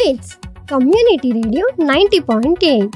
MITS Community Radio 90.8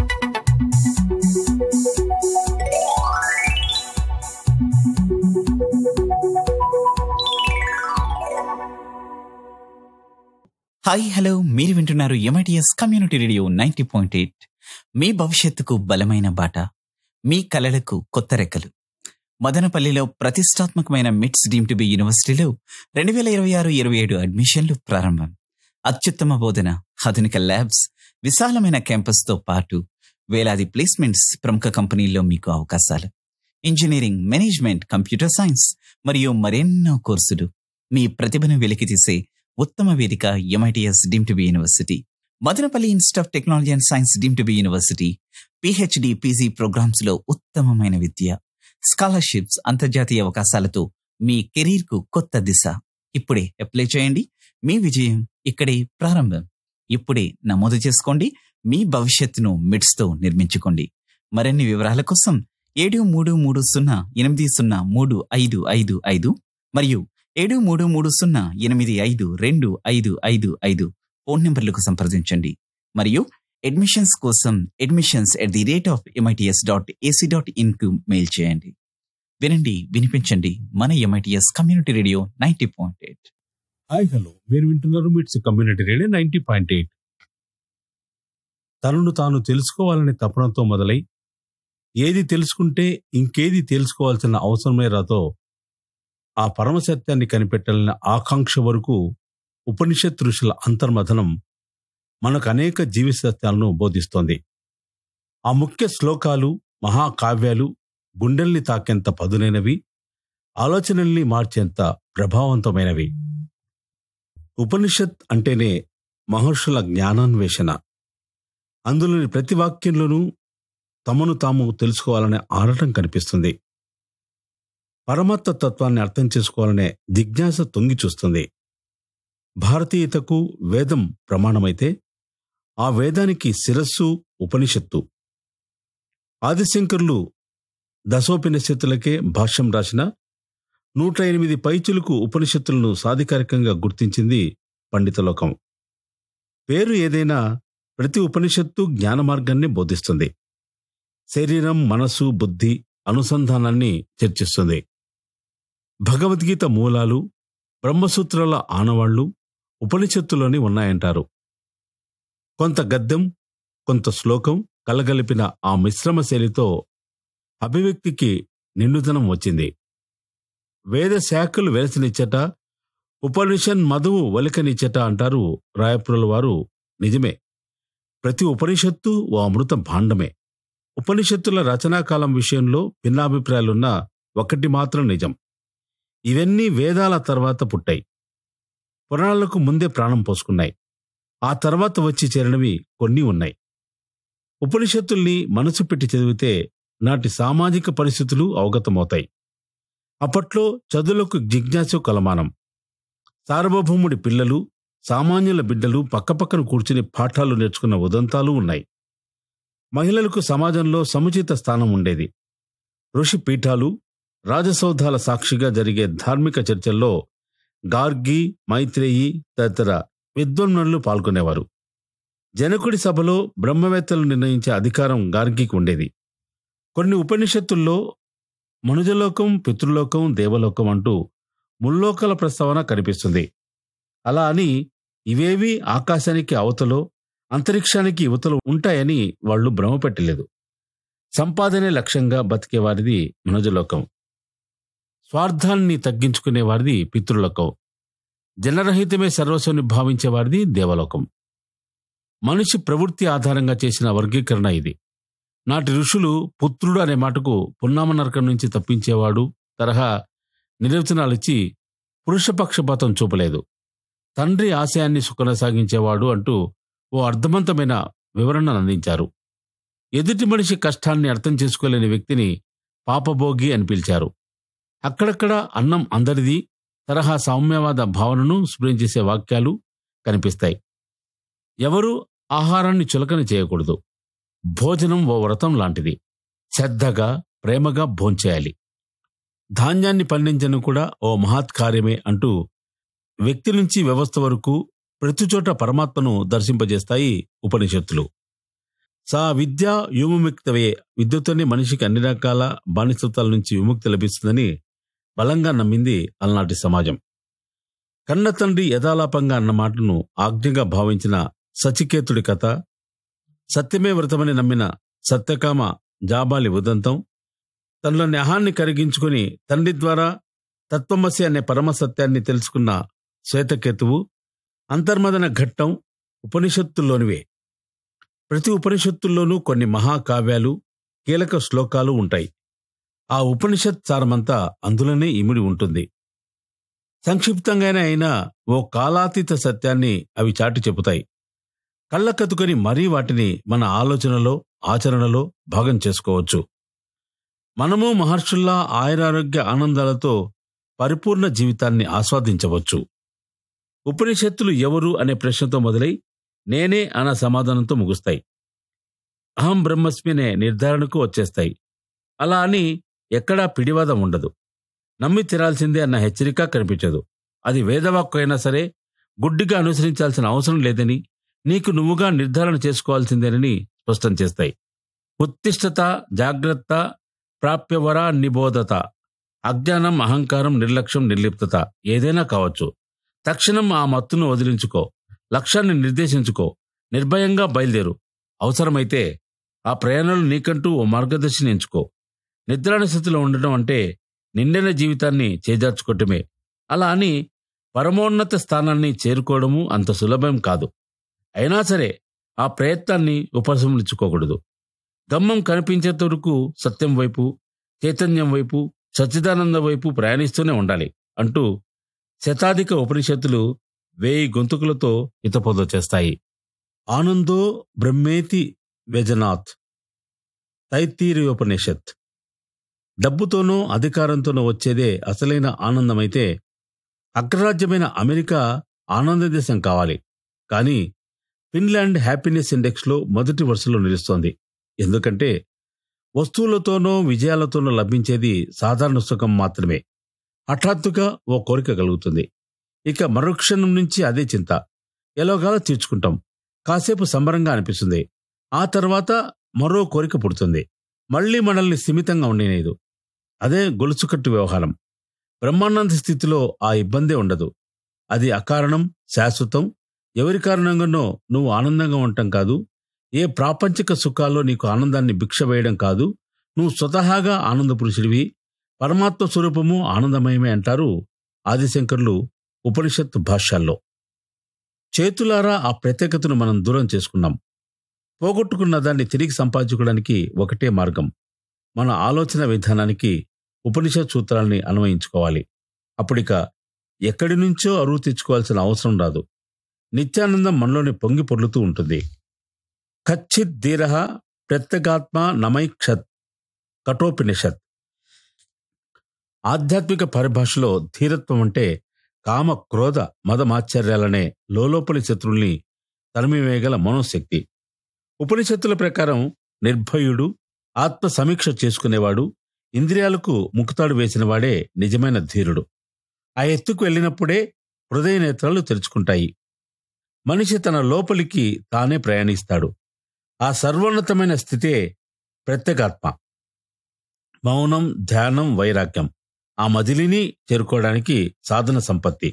hi hello మీరు వింటున్నారు MITS community radio ninety point eight మీ భవిష్యత్తుకు బలమైన బాట మీ కలలకు కొత్త రెక్కలు మదనపల్లిలో ప్రతిష్టాత్మకమైన మిట్స్ డీమ్ టు బి యూనివర్సిటీలో రెండు వేల ఇరవై ఆరు ఇరవై ఏడు అడ్మిషన్లు ప్రారంభం అత్యుత్తమ బోధన ఆధునిక ల్యాబ్స్ విశాలమైన క్యాంపస్తో పాటు వేలాది ప్లేస్మెంట్స్ ప్రముఖ కంపెనీల్లో మీకు అవకాశాలు ఇంజనీరింగ్ మేనేజ్మెంట్ కంప్యూటర్ సైన్స్ మరియు మరెన్నో కోర్సులు మీ ప్రతిభను వెలికితీసే ఉత్తమ వేదిక MITS deem to be university Madanapalle institute of technology and science deem to be university PhD PG programmes లో ఉత్తమమైన విద్య స్కాలర్షిప్స్ అంతర్జాతీయ అవకాశాలతో మీ కెరీర్ కు కొత్త దిశ ఇప్పుడే అప్లై చేయండి మీ విజయం ఇక్కడే ప్రారంభం ఇప్పుడే నమోదు చేసుకోండి మీ భవిష్యత్తును మిడ్స్ తో నిర్మించుకోండి మరిన్ని వివరాల కోసం ఏడు మూడు మూడు సున్నా ఎనిమిది సున్నా మూడు ఐదు ఐదు ఐదు మరియు ఏడు మూడు మూడు సున్నా ఎనిమిది ఐదు రెండు ఐదు ఐదు ఐదు ఫోన్ నంబర్లకు సంప్రదించండి మరియు అడ్మిషన్స్ కోసం admissions at the rate of MITS dot AC dot IN కు మెయిల్ చేయండి వినండి వినిపించండి మన MITS community radio ninety point eight hi hello మీరు వింటున్నారు MITS community radio ninety point eight తనను తాను తెలుసుకోవాలనే తపనతో మొదలై ఏది తెలుసుకుంటే ఇంకేది తెలుసుకోవాల్సిన అవసరమే రాతో ఆ పరమసత్యాన్ని కనిపెట్టాలన్న ఆకాంక్ష వరకు ఉపనిషత్ ఋషుల అంతర్మథనం మనకు అనేక జీవి సత్యాలను బోధిస్తోంది ఆ ముఖ్య శ్లోకాలు మహాకావ్యాలు గుండెల్ని తాకేంత పదునైనవి ఆలోచనల్ని మార్చేంత ప్రభావవంతమైనవి ఉపనిషత్ అంటేనే మహర్షుల జ్ఞానాన్వేషణ అందులోని ప్రతి వాక్యంలోనూ తమను తాము తెలుసుకోవాలనే ఆరాటం కనిపిస్తుంది పరమాత్మ తత్వాన్ని అర్థం చేసుకోవాలనే జిజ్ఞాస తొంగి చూస్తుంది భారతీయతకు వేదం ప్రమాణమైతే ఆ వేదానికి శిరస్సు ఉపనిషత్తు ఆదిశంకర్లు దశోపనిషత్తులకే భాష్యం రాసిన నూట ఎనిమిది పైచులకు ఉపనిషత్తులను సాధికారికంగా గుర్తించింది పండితలోకం పేరు ఏదైనా ప్రతి ఉపనిషత్తు జ్ఞాన మార్గాన్ని బోధిస్తుంది శరీరం మనస్సు బుద్ధి అనుసంధానాన్ని చర్చిస్తుంది భగవద్గీత మూలాలు బ్రహ్మసూత్రాల ఆనవాళ్లు ఉపనిషత్తులోని ఉన్నాయంటారు కొంత గద్యం కొంత శ్లోకం కలగలిపిన ఆ మిశ్రమ శైలితో అభివ్యక్తికి నిండుదనం వచ్చింది వేద శాఖలు వెలసినిచ్చట ఉపనిషన్ మధువు వలికనిచ్చట అంటారు రాయపురుల వారు నిజమే ప్రతి ఉపనిషత్తు ఓ అమృత భాండమే ఉపనిషత్తుల రచనాకాలం విషయంలో భిన్నాభిప్రాయాలున్నా ఒకటి మాత్రం నిజం ఇవన్నీ వేదాల తర్వాత పుట్టాయి పురాణాలకు ముందే ప్రాణం పోసుకున్నాయి ఆ తర్వాత వచ్చి చేరినవి కొన్ని ఉన్నాయి ఉపనిషత్తుల్ని మనసు పెట్టి చదివితే నాటి సామాజిక పరిస్థితులు అవగతమవుతాయి అప్పట్లో చదువులకు జిజ్ఞాసు కలమానం సార్వభౌముడి పిల్లలు సామాన్యుల బిడ్డలు పక్కపక్కన కూర్చుని పాఠాలు నేర్చుకున్న ఉదంతాలు ఉన్నాయి మహిళలకు సమాజంలో సముచిత స్థానం ఉండేది ఋషి పీఠాలు రాజసౌధాల సాక్షిగా జరిగే ధార్మిక చర్చల్లో గార్గి మైత్రేయి తదితర విద్వన్నులు పాల్గొనేవారు జనకుడి సభలో బ్రహ్మవేత్తలు నిర్ణయించే అధికారం గార్గికి ఉండేది కొన్ని ఉపనిషత్తుల్లో మనుజలోకం పితృలోకం దేవలోకం అంటూ ముల్లోకల ప్రస్తావన కనిపిస్తుంది అలా అని ఇవేవి ఆకాశానికి అవతలో అంతరిక్షానికి యువతలు ఉంటాయని వాళ్ళు భ్రమపెట్టలేదు సంపాదనే లక్ష్యంగా బతికేవారిది మనుజలోకం స్వార్థాన్ని తగ్గించుకునేవారిది పితృలోకం జనరహితమే సర్వస్వాన్ని భావించేవారిది దేవలోకం మనిషి ప్రవృత్తి ఆధారంగా చేసిన వర్గీకరణ ఇది నాటి ఋషులు పుత్రుడు అనే మాటకు పున్నామ నరకం నుంచి తప్పించేవాడు తరహా నిర్వచనాలిచ్చి పురుషపక్షపాతం చూపలేదు తండ్రి ఆశయాన్ని కొనసాగించేవాడు అంటూ ఓ అర్థవంతమైన వివరణను అందించారు ఎదుటి మనిషి కష్టాన్ని అర్థం చేసుకోలేని వ్యక్తిని పాపభోగి అని పిలిచారు అక్కడక్కడ అన్నం అందరిది తరహా సౌమ్యవాద భావనను స్ఫురించేసే వాక్యాలు కనిపిస్తాయి ఎవరూ ఆహారాన్ని చులకన చేయకూడదు భోజనం ఓ వ్రతం లాంటిది శ్రద్ధగా ప్రేమగా భోంచేయాలి ధాన్యాన్ని పండించడం కూడా ఓ మహత్కార్యమే అంటూ వ్యక్తి నుంచి వ్యవస్థ వరకు ప్రతి చోట పరమాత్మను దర్శింపజేస్తాయి ఉపనిషత్తులు సా విద్య యుముక్తవే విద్యుత్తోనే మనిషికి అన్ని రకాల బానిసత్వాల నుంచి విముక్తి లభిస్తుందని బలంగా నమ్మింది అలనాటి సమాజం కన్న తండ్రి యథాలాపంగా అన్న మాటను ఆజ్ఞగా భావించిన సచికేతుడి కథ సత్యమే వ్రతమని నమ్మిన సత్యకామ జాబాలి ఉదంతం తనలోని అహాన్ని కరిగించుకుని తండ్రి ద్వారా తత్వమసి అనే పరమ సత్యాన్ని తెలుసుకున్న శ్వేతకేతువు అంతర్మదన ఘట్టం ఉపనిషత్తుల్లోనివే ప్రతి ఉపనిషత్తుల్లోనూ కొన్ని మహాకావ్యాలు కీలక శ్లోకాలు ఉంటాయి ఆ ఉపనిషత్ సారమంతా అందులోనే ఇమిడి ఉంటుంది సంక్షిప్తంగానే అయినా ఓ కాలాతీత సత్యాన్ని అవి చాటి చెబుతాయి కళ్ళకత్తుకొని మరీ వాటిని మన ఆలోచనలో ఆచరణలో భాగం చేసుకోవచ్చు మనము మహర్షుల్లా ఆయురారోగ్య ఆనందాలతో పరిపూర్ణ జీవితాన్ని ఆస్వాదించవచ్చు ఉపనిషత్తులు ఎవరు అనే ప్రశ్నతో మొదలై నేనే అన్న సమాధానంతో ముగుస్తాయి అహం బ్రహ్మస్మి అనే నిర్ధారణకు వచ్చేస్తాయి అలా అని ఎక్కడా పిడివాదం ఉండదు నమ్మి తీరాల్సిందే అన్న హెచ్చరిక కనిపించదు అది వేదవాక్కు అయినా సరే గుడ్డిగా అనుసరించాల్సిన అవసరం లేదని నీకు నువ్వుగా నిర్ధారణ చేసుకోవాల్సిందేనని స్పష్టం చేస్తాయి ఉత్తిష్టత జాగ్రత్త ప్రాప్యవరా నిబోధత అజ్ఞానం అహంకారం నిర్లక్ష్యం నిర్లిప్తత ఏదైనా కావచ్చు తక్షణం ఆ మత్తును వదిలించుకో లక్ష్యాన్ని నిర్దేశించుకో నిర్భయంగా బయలుదేరు అవసరమైతే ఆ ప్రయాణంలో నీకంటూ ఓ మార్గదర్శిని ఎంచుకో నిద్రాణ స్థితిలో ఉండటం అంటే నిండైన జీవితాన్ని చేజార్చుకోవటమే అలా అని పరమోన్నత స్థానాన్ని చేరుకోవడము అంత సులభం కాదు అయినా సరే ఆ ప్రయత్నాన్ని ఉపశమనించుకోకూడదు గమ్మం కనిపించేంత వరకు సత్యం వైపు చైతన్యం వైపు సచ్చిదానంద వైపు ప్రయాణిస్తూనే ఉండాలి అంటూ శతాధిక ఉపనిషత్తులు వేయి గొంతుకులతో హితపోద చేస్తాయి ఆనందో బ్రహ్మేతి వ్యజనాథ్ తైత్తీరియోపనిషత్ డబ్బుతోనో అధికారంతోనో వచ్చేదే అసలైన ఆనందమైతే అగ్రరాజ్యమైన అమెరికా ఆనంద దేశం కావాలి కానీ ఫిన్లాండ్ హ్యాపీనెస్ ఇండెక్స్లో మొదటి వరుసలో నిలుస్తోంది ఎందుకంటే వస్తువులతోనో విజయాలతోనో లభించేది సాధారణ సుఖం మాత్రమే హఠాత్తుగా ఓ కోరిక కలుగుతుంది ఇక మరుక్షణం నుంచి అదే చింత ఎలాగాలో తీర్చుకుంటాం కాసేపు సంబరంగా అనిపిస్తుంది ఆ తర్వాత మరో కోరిక పుడుతుంది మళ్ళీ మనల్ని స్థిమితంగా ఉండేలేదు అదే గొలుసుకట్టు వ్యవహారం బ్రహ్మానంద స్థితిలో ఆ ఇబ్బందే ఉండదు అది అకారణం శాశ్వతం ఎవరి కారణంగానో నువ్వు ఆనందంగా ఉండటం కాదు ఏ ప్రాపంచిక సుఖాల్లో నీకు ఆనందాన్ని భిక్ష వేయడం కాదు నువ్వు స్వతహాగా ఆనంద పురుషుడివి పరమాత్మ స్వరూపము ఆనందమయమే అంటారు ఆదిశంకర్లు ఉపనిషత్తు భాష్యాల్లో చేతులారా ఆ ప్రత్యేకతను మనం దూరం చేసుకున్నాం పోగొట్టుకున్న దాన్ని తిరిగి సంపాదించుకోవడానికి ఒకటే మార్గం మన ఆలోచన విధానానికి ఉపనిషత్ సూత్రాల్ని అన్వయించుకోవాలి అప్పుడిక ఎక్కడి నుంచో అరువు తెచ్చుకోవాల్సిన అవసరం రాదు నిత్యానందం మనలోని పొంగి పొర్లుతూ ఉంటుంది కచ్చిత్ ధీర ప్రత్యేగాత్మ నమైక్షత్ కఠోపనిషత్ ఆధ్యాత్మిక పరిభాషలో ధీరత్వం అంటే కామ క్రోధ మదమాశ్చర్యాలనే లోలోపలి శత్రుల్ని తరిమివేయగల మనోశక్తి ఉపనిషత్తుల ప్రకారం నిర్భయుడు ఆత్మ సమీక్ష చేసుకునేవాడు ఇంద్రియాలకు ముకుతాడు వేసినవాడే నిజమైన ధీరుడు ఆ ఎత్తుకు వెళ్ళినప్పుడే హృదయ నేత్రాలు తెరుచుకుంటాయి మనిషి తన లోపలికి తానే ప్రయాణిస్తాడు ఆ సర్వోన్నతమైన స్థితే ప్రత్యేగాత్మ మౌనం ధ్యానం వైరాగ్యం ఆ మజిలిని చేరుకోవడానికి సాధన సంపత్తి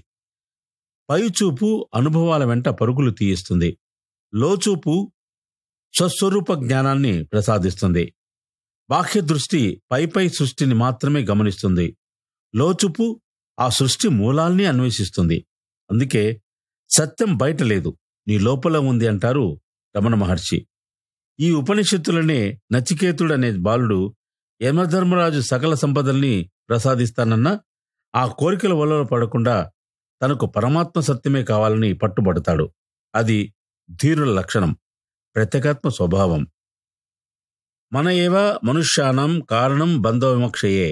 పైచూపు అనుభవాల వెంట పరుగులు తీయిస్తుంది లోచూపు స్వస్వరూప జ్ఞానాన్ని ప్రసాదిస్తుంది బాహ్య దృష్టి పైపై సృష్టిని మాత్రమే గమనిస్తుంది లోచుపు ఆ సృష్టి మూలాల్ని అన్వేషిస్తుంది అందుకే సత్యం బయట లేదు నీ లోపల ఉంది అంటారు రమణ మహర్షి ఈ ఉపనిషత్తులనే నచికేతుడనే బాలుడు యమధర్మరాజు సకల సంపదల్ని ప్రసాదిస్తానన్న ఆ కోరికల వల్ల పడకుండా తనకు పరమాత్మ సత్యమే కావాలని పట్టుబడతాడు అది ధీరుల లక్షణం ప్రత్యేకాత్మ స్వభావం మన ఏవ మనుష్యానం కారణం బంధ విమక్షయే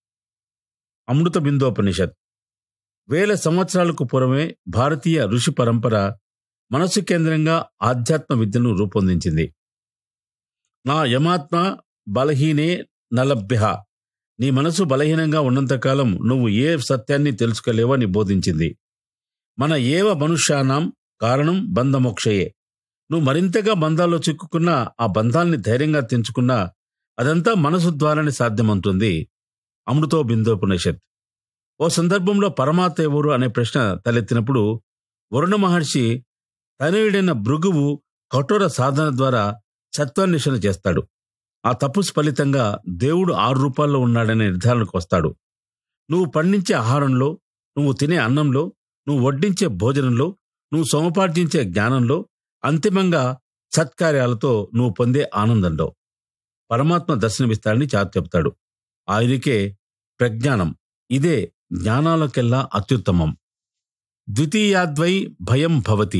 అమృత బిందోపనిషత్ వేల సంవత్సరాలకు పూర్వమే భారతీయ ఋషి పరంపర మనసు కేంద్రంగా ఆధ్యాత్మ విద్యను రూపొందించింది నా యమాత్మ బలహీనే నలభ్య నీ మనసు బలహీనంగా ఉన్నంతకాలం నువ్వు ఏ సత్యాన్ని తెలుసుకోలేవని బోధించింది మన ఏవ మనుష్యానాం కారణం బంధమోక్షయే నువ్వు మరింతగా బంధాల్లో చిక్కుకున్నా ఆ బంధాల్ని ధైర్యంగా తెంచుకున్నా అదంతా మనసు ద్వారానే సాధ్యమవుతుంది అమృతో బిందోపనిషత్ ఓ సందర్భంలో పరమాత్మ ఎవరు అనే ప్రశ్న తలెత్తినప్పుడు వరుణ మహర్షి తనయుడైన భృగువు కఠోర సాధన ద్వారా సత్వాన్వేషణ చేస్తాడు ఆ తపస్సు ఫలితంగా దేవుడు ఆరు రూపాల్లో ఉన్నాడనే నిర్ధారణకు వస్తాడు నువ్వు పండించే ఆహారంలో నువ్వు తినే అన్నంలో నువ్వు వడ్డించే భోజనంలో నువ్వు సోమపార్జించే జ్ఞానంలో అంతిమంగా సత్కార్యాలతో నువ్వు పొందే ఆనందంలో పరమాత్మ దర్శనమిస్తాడని చాటు చెప్తాడు ఆయనకే ప్రజ్ఞానం ఇదే జ్ఞానాలకెల్లా అత్యుత్తమం ద్వితీయాద్వై భయం భవతి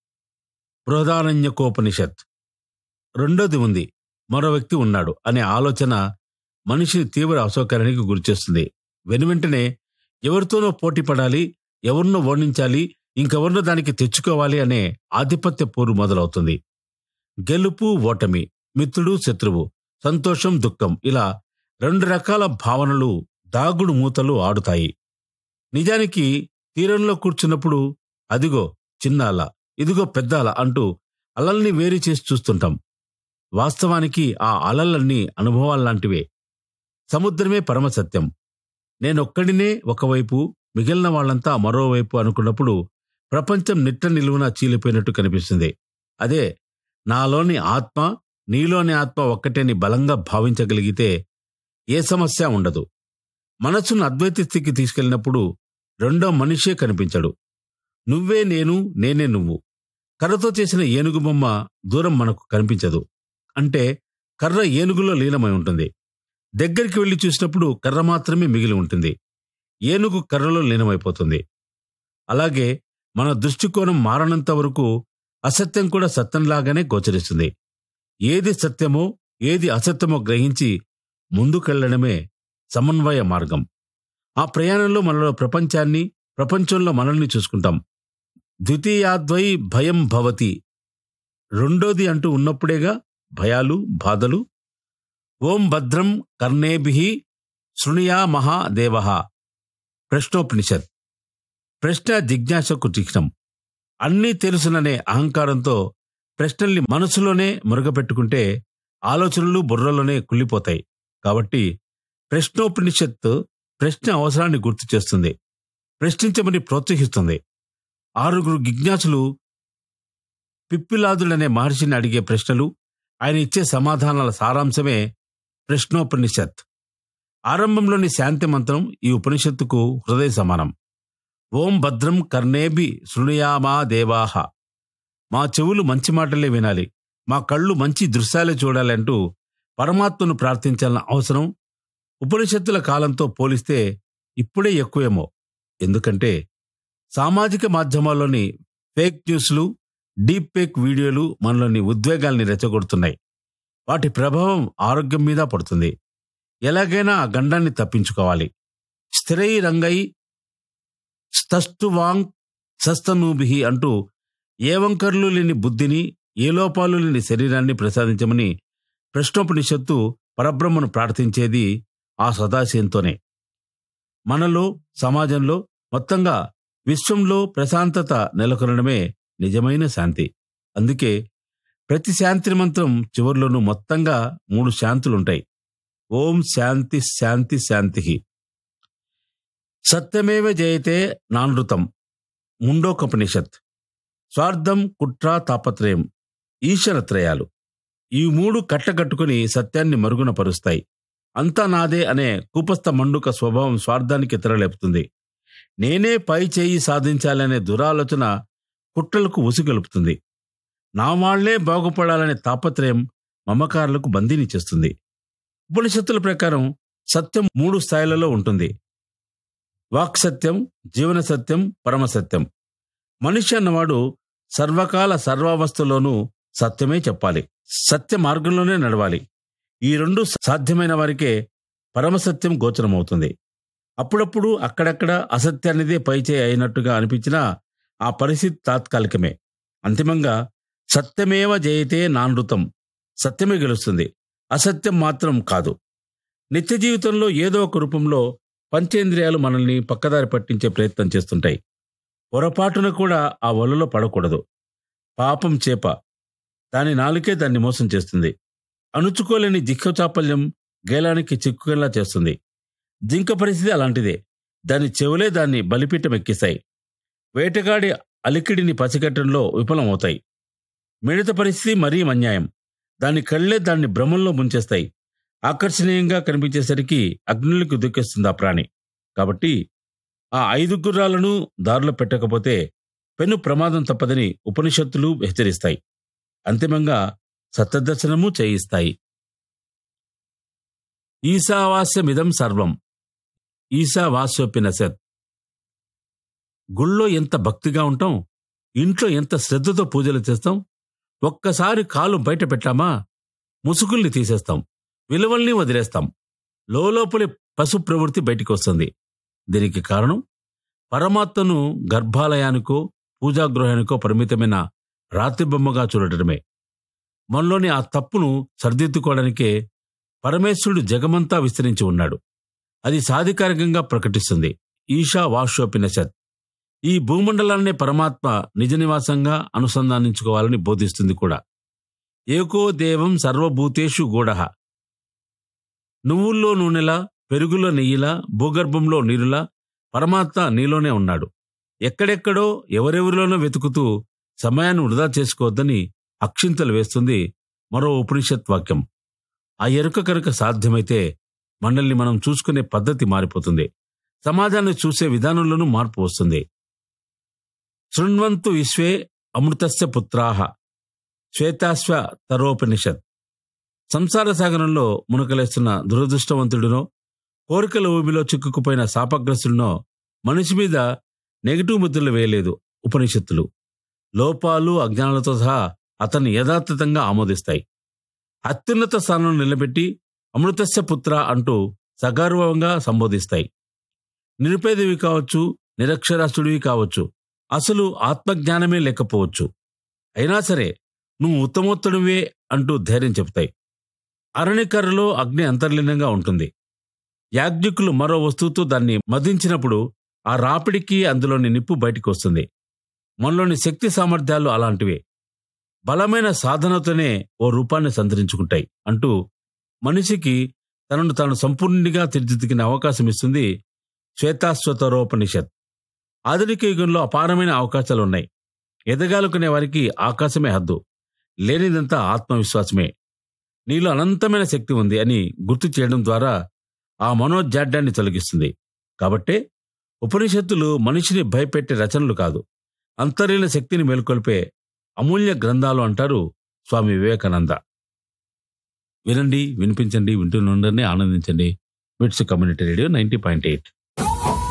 బృహదారణ్యకోపనిషత్ రెండోది ఉంది మరో వ్యక్తి ఉన్నాడు అనే ఆలోచన మనిషిని తీవ్ర అసౌకర్యానికి గురిచేస్తుంది వెనువెంటనే ఎవరితోనో పోటీ పడాలి ఎవరినో ఓడించాలి ఇంకెవరినో దానికి తెచ్చుకోవాలి అనే ఆధిపత్య పోరు మొదలవుతుంది గెలుపు ఓటమి మిత్రుడు శత్రువు సంతోషం దుఃఖం ఇలా రెండు రకాల భావనలు దాగుడు మూతలు ఆడుతాయి నిజానికి తీరంలో కూర్చున్నప్పుడు అదిగో చిన్న అల ఇదిగో పెద్ద అల అంటూ అలల్ని వేరు చేసి చూస్తుంటాం వాస్తవానికి ఆ అలలన్నీ అనుభవాల్లాంటివే సముద్రమే పరమసత్యం నేనొక్కడినే ఒకవైపు మిగిలిన వాళ్ళంతా మరోవైపు అనుకున్నప్పుడు ప్రపంచం నిట్ట నిలువున చీలిపోయినట్టు కనిపిస్తుంది అదే నాలోని ఆత్మ నీలోని ఆత్మ ఒక్కటేని బలంగా భావించగలిగితే ఏ సమస్య ఉండదు మనసును అద్వైత స్థితికి తీసుకెళ్ళినప్పుడు రెండో మనిషే కనిపించడు నువ్వే నేను నేనే నువ్వు కర్రతో చేసిన ఏనుగు బొమ్మ దూరం మనకు కనిపించదు అంటే కర్ర ఏనుగులో లీనమై ఉంటుంది దగ్గరికి వెళ్లి చూసినప్పుడు కర్ర మాత్రమే మిగిలి ఉంటుంది ఏనుగు కర్రలో లీనమైపోతుంది అలాగే మన దృష్టికోణం మారనంత వరకు అసత్యం కూడా సత్యంలాగానే గోచరిస్తుంది ఏది సత్యమో ఏది అసత్యమో గ్రహించి ముందుకెళ్లడమే సమన్వయ మార్గం ఆ ప్రయాణంలో మనలో ప్రపంచాన్ని ప్రపంచంలో మనల్ని చూసుకుంటాం ద్వితీయాద్వై భయం భవతి రెండోది అంటూ ఉన్నప్పుడేగా భయాలు బాధలు ఓం భద్రం కర్ణేభి శృణుయా మహాదేవ ప్రశ్నోపనిషత్ ప్రశ్న జిజ్ఞాసకు చిహ్నం అన్నీ తెలుసుననే అహంకారంతో ప్రశ్నల్ని మనసులోనే మురగపెట్టుకుంటే ఆలోచనలు బుర్రలోనే కుళ్ళిపోతాయి కాబట్టి ప్రశ్నోపనిషత్ ప్రశ్న అవసరాన్ని గుర్తు చేస్తుంది ప్రశ్నించమని ప్రోత్సహిస్తుంది ఆరుగురు జిజ్ఞాసులు పిప్పిలాదులనే మహర్షిని అడిగే ప్రశ్నలు ఆయన ఇచ్చే సమాధానాల సారాంశమే ప్రశ్నోపనిషత్ ఆరంభంలోని శాంతి మంత్రం ఈ ఉపనిషత్తుకు హృదయ సమానం ఓం భద్రం కర్ణేభి శృణుయామా దేవాహ మా చెవులు మంచి మాటలే వినాలి మా కళ్ళు మంచి దృశ్యాలే చూడాలంటూ పరమాత్మను ప్రార్థించాలన్న అవసరం ఉపనిషత్తుల కాలంతో పోలిస్తే ఇప్పుడే ఎక్కువేమో ఎందుకంటే సామాజిక మాధ్యమాల్లోని ఫేక్ న్యూస్లు డీప్ ఫేక్ వీడియోలు మనలోని ఉద్వేగాల్ని రెచ్చగొడుతున్నాయి వాటి ప్రభావం ఆరోగ్యం మీద పడుతుంది ఎలాగైనా ఆ గండాన్ని తప్పించుకోవాలి స్థిరై రంగై స్తస్తువాంగ్ సస్తనూభి అంటూ ఏ వంకర్లు లేని బుద్ధిని ఏ లోపాలు లేని శరీరాన్ని ప్రసాదించమని ప్రశ్నోపనిషత్తు పరబ్రహ్మను ప్రార్థించేది ఆ సదాశయంతోనే మనలో సమాజంలో మొత్తంగా విశ్వంలో ప్రశాంతత నెలకొనడమే నిజమైన శాంతి అందుకే ప్రతి శాంతి మంత్రం చివర్లోనూ మొత్తంగా మూడు శాంతులుంటాయి ఓం శాంతి శాంతి శాంతి సత్యమేవ జయతే నానృతం ముండోకపనిషత్ స్వార్థం కుట్ర తాపత్రయం ఈశ్వరత్రయాలు ఈ మూడు కట్టగట్టుకుని సత్యాన్ని మరుగున పరుస్తాయి అంతా నాదే అనే కూపస్థ మండుక స్వభావం స్వార్థానికి తెరలేపుతుంది నేనే పై చేయి సాధించాలనే దురాలోచన కుట్రలకు ఉసిగలుపుతుంది నా వాళ్లే బాగుపడాలనే తాపత్రయం మమకారులకు బందీని చేస్తుంది ఉపనిషత్తుల ప్రకారం సత్యం మూడు స్థాయిలలో ఉంటుంది వాక్ సత్యం జీవన సత్యం పరమసత్యం మనిషి అన్నవాడు సర్వకాల సర్వావస్థలోనూ సత్యమే చెప్పాలి సత్య మార్గంలోనే నడవాలి ఈ రెండు సాధ్యమైన వారికే పరమసత్యం గోచరమవుతుంది అప్పుడప్పుడు అక్కడక్కడ అసత్యానిదే పైచే అయినట్టుగా అనిపించినా ఆ పరిస్థితి తాత్కాలికమే అంతిమంగా సత్యమేవ జయతే నానృతం సత్యమే గెలుస్తుంది అసత్యం మాత్రం కాదు నిత్య జీవితంలో ఏదో ఒక రూపంలో పంచేంద్రియాలు మనల్ని పక్కదారి పట్టించే ప్రయత్నం చేస్తుంటాయి పొరపాటున కూడా ఆ వలలో పడకూడదు పాపం చేప దాని నాలుకే దాన్ని మోసం చేస్తుంది అణుచుకోలేని జిక్కచాపల్యం గేలానికి చిక్కుకెలా చేస్తుంది జింక పరిస్థితి అలాంటిదే దాని చెవులే దాన్ని బలిపీఠం ఎక్కిస్తాయి వేటగాడి అలికిడిని పసిగట్టడంలో విఫలమవుతాయి మిడత పరిస్థితి మరీ అన్యాయం దాని కళ్ళే దాన్ని భ్రమంలో ముంచేస్తాయి ఆకర్షణీయంగా కనిపించేసరికి అగ్నులకు దుఃఖిస్తుంది ఆ ప్రాణి కాబట్టి ఆ ఐదు గుర్రాలను దారిలో పెట్టకపోతే పెను ప్రమాదం తప్పదని ఉపనిషత్తులు హెచ్చరిస్తాయి అంతిమంగా సత్యదర్శనము చేయిస్తాయి ఈశావాస్యమిదం సర్వం ఈశావాస్యోపిన సత్ గుళ్ళో ఎంత భక్తిగా ఉంటాం ఇంట్లో ఎంత శ్రద్ధతో పూజలు చేస్తాం ఒక్కసారి కాలు బయట పెట్టామా ముసుగుల్ని తీసేస్తాం విలువల్ని వదిలేస్తాం లోపలి పశు ప్రవృత్తి బయటికి వస్తుంది దీనికి కారణం పరమాత్మను గర్భాలయానికో పూజాగృహానికో పరిమితమైన రాతి బొమ్మగా చూడటమే మనలోని ఆ తప్పును సరిదిద్దుకోవడానికే పరమేశ్వరుడు జగమంతా విస్తరించి ఉన్నాడు అది సాధికారికంగా ప్రకటిస్తుంది ఈశా వాషోపినశత్ ఈ భూమండలాన్నే పరమాత్మ నిజ నివాసంగా అనుసంధానించుకోవాలని బోధిస్తుంది కూడా ఏకో దేవం సర్వభూతేషు గూఢ నువ్వుల్లో నూనెలా పెరుగులో నెయ్యిలా భూగర్భంలో నీరులా పరమాత్మ నీలోనే ఉన్నాడు ఎక్కడెక్కడో ఎవరెవరిలోనో వెతుకుతూ సమయాన్ని వృధా చేసుకోవద్దని అక్షింతలు వేస్తుంది మరో ఉపనిషత్ వాక్యం ఆ ఎరుక కనుక సాధ్యమైతే మనల్ని మనం చూసుకునే పద్ధతి మారిపోతుంది సమాజాన్ని చూసే విధానంలోనూ మార్పు వస్తుంది శృణ్వంతు విశ్వే అమృతస్య పుత్రాహ శ్వేతాశ్వ తరోపనిషత్ సంసార సాగరంలో మునకలేస్తున్న దురదృష్టవంతుడినో కోరికల ఊబిలో చిక్కుకుపోయిన శాపగ్రస్తుడినో మనిషి మీద నెగిటివ్ ముద్రలు వేయలేదు ఉపనిషత్తులు లోపాలు అజ్ఞానాలతో సహా అతన్ని యథాతథంగా ఆమోదిస్తాయి అత్యున్నత స్థానంలో నిలబెట్టి అమృతస్య పుత్ర అంటూ సగర్వంగా సంబోధిస్తాయి నిరుపేదవి కావచ్చు నిరక్షరాస్యుడివి కావచ్చు అసలు ఆత్మజ్ఞానమే లేకపోవచ్చు అయినా సరే నువ్వు ఉత్తమోత్తడివే అంటూ ధైర్యం చెప్తాయి అరణికర్రలో అగ్ని అంతర్లీనంగా ఉంటుంది యాజ్ఞికులు మరో వస్తువుతో దాన్ని మదించినప్పుడు ఆ రాపిడికి అందులోని నిప్పు బయటికి వస్తుంది మనలోని శక్తి సామర్థ్యాలు అలాంటివే బలమైన సాధనతోనే ఓ రూపాన్ని సంతరించుకుంటాయి అంటూ మనిషికి తనను తాను సంపూర్ణంగా తీర్చిదిద్దిన అవకాశం ఇస్తుంది శ్వేతాశ్వతరోపనిషత్ ఆధునిక యుగంలో అపారమైన అవకాశాలు ఉన్నాయి ఎదగాలనుకునే వారికి ఆకాశమే హద్దు లేనిదంతా ఆత్మవిశ్వాసమే నీలో అనంతమైన శక్తి ఉంది అని గుర్తు చేయడం ద్వారా ఆ మనోజాడ్యాన్ని తొలగిస్తుంది కాబట్టే ఉపనిషత్తులు మనిషిని భయపెట్టే రచనలు కాదు అంతర్లీన శక్తిని మేల్కొల్పే అమూల్య గ్రంథాలు అంటారు స్వామి వివేకానంద వినండి వినిపించండి వింటున్నందరినీ ఆనందించండి MITS community radio ninety point eight